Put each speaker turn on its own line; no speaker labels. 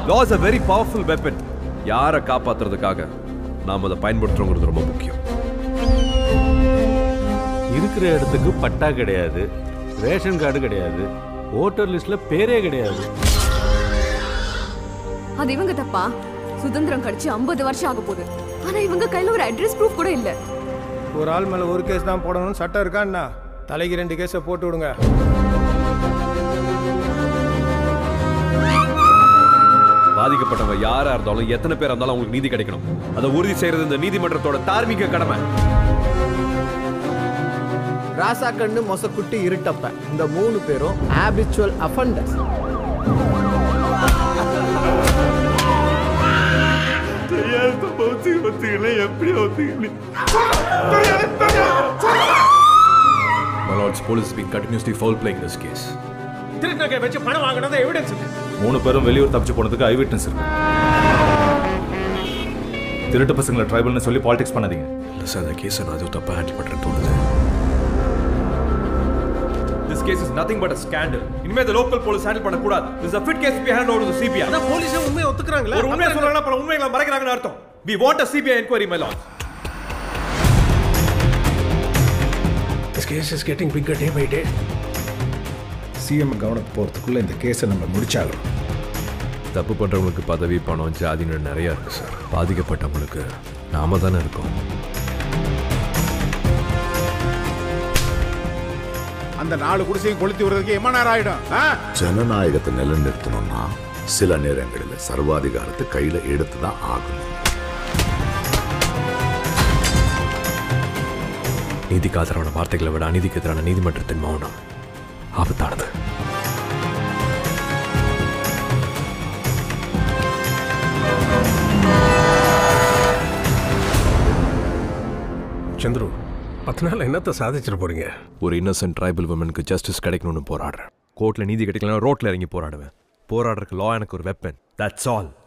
Loss a very powerful weapon யாரை காப்பாத்துறதுக்காக நாம் அதை பயன்படுத்துறோங்கிறது ரொம்ப முக்கியம்
இருக்கிற இடத்துக்கு பட்டா கிடையாது ரேஷன் கார்டு கிடையாது ஓட்டர் லிஸ்ட்ல பேரே கிடையாது
அது இவங்க தப்பா சுதந்திரம் கடிச்சு 50 வருஷம் ஆக போகுது ஆனா இவங்க கையில ஒரு அட்ரஸ் ப்ரூஃப் கூட இல்ல
ஒரு ஆள் மேல ஒரு கேஸ் தான் போடணும்னு சட்டம் இருக்கான்னா தலைக்கு ரெண்டு கேஸை போட்டு விடுங்க
பாதிக்கப்பட்டவங்க யாரா இருந்தாலும் எத்தனை பேர் இருந்தாலும் அவங்களுக்கு நீதி கிடைக்கணும் அதை உறுதி செய்யறது இந்த நீதிமன்றத்தோட தார்மீக கடமை
ராசா கண்ணு மொசக்குட்டி இருட்டப்ப இந்த மூணு பேரும் habitual offenders
My lords, police has been continuously foul playing this case.
திருநகை வச்சு பணம் வாங்கினது எவிடன்ஸ் இருக்கு
மூணு பேரும் வெளியூர் தப்பிச்சு போனதுக்கு ஐ விட்னஸ் இருக்கு திருட்டு பசங்களை ட்ரைபல்னு சொல்லி பாலிடிக்ஸ் பண்ணாதீங்க
இல்லை சார் அந்த கேஸை நான் எதுவும் தப்பாக ஹேண்டில் பண்ணுறேன்னு தோணுது This case is nothing but a scandal. இனிமே the local police handle பண்ணக்கூடாது. This is a fit case to be handed over to the CBI.
ஆனா போலீஸே உண்மையை ஒத்துக்கிறாங்களா
ஒரு உண்மையை சொல்றாங்கன்னா அப்புறம் உண்மைகளை மறைக்கிறாங்கன்னு அர்த்தம். We want a CBI inquiry, my lord.
This case is getting bigger day by day. CM கவனத்துக்கு போகிறதுக்குள்ள இந்த கேஸை நம்ம முடிச்சாகணும்
தப்பு பண்றவங்களுக்கு பதவி பணம் ஜாதின்னு நிறைய இருக்கு சார் பாதிக்கப்பட்டவங்களுக்கு நாம தானே இருக்கோம்
அந்த நாலு குடிசையும் கொளுத்தி விடுறதுக்கு எவ்வளோ நேரம் ஆயிடும் ஆ?
ஜனநாயகத்தை நிலைநிறுத்தணும்னா சில நேரங்களில் சர்வாதிகாரத்தை கையில எடுத்து தான் ஆகணும்
நீதிக்கு ஆதரவான வார்த்தைகளை விட அநீதிக்கு எதிரான நீதிமன்றத்தின் மௌனம் ஆபத்தானது
சந்துரு பத்து நாள் என்னத்தை சாதிச்சிட போறீங்க
ஒரு இன்னசென்ட் ட்ரைபல் உமனுக்கு ஜஸ்டிஸ் கிடைக்கணும்னு போராடுறேன் கோர்ட்ல நீதி கிடைக்கலனா ரோட்ல இறங்கி போராடுவேன் போராடுறதுக்கு லா எனக்கு ஒரு வெப்பன் தட்ஸ் ஆல்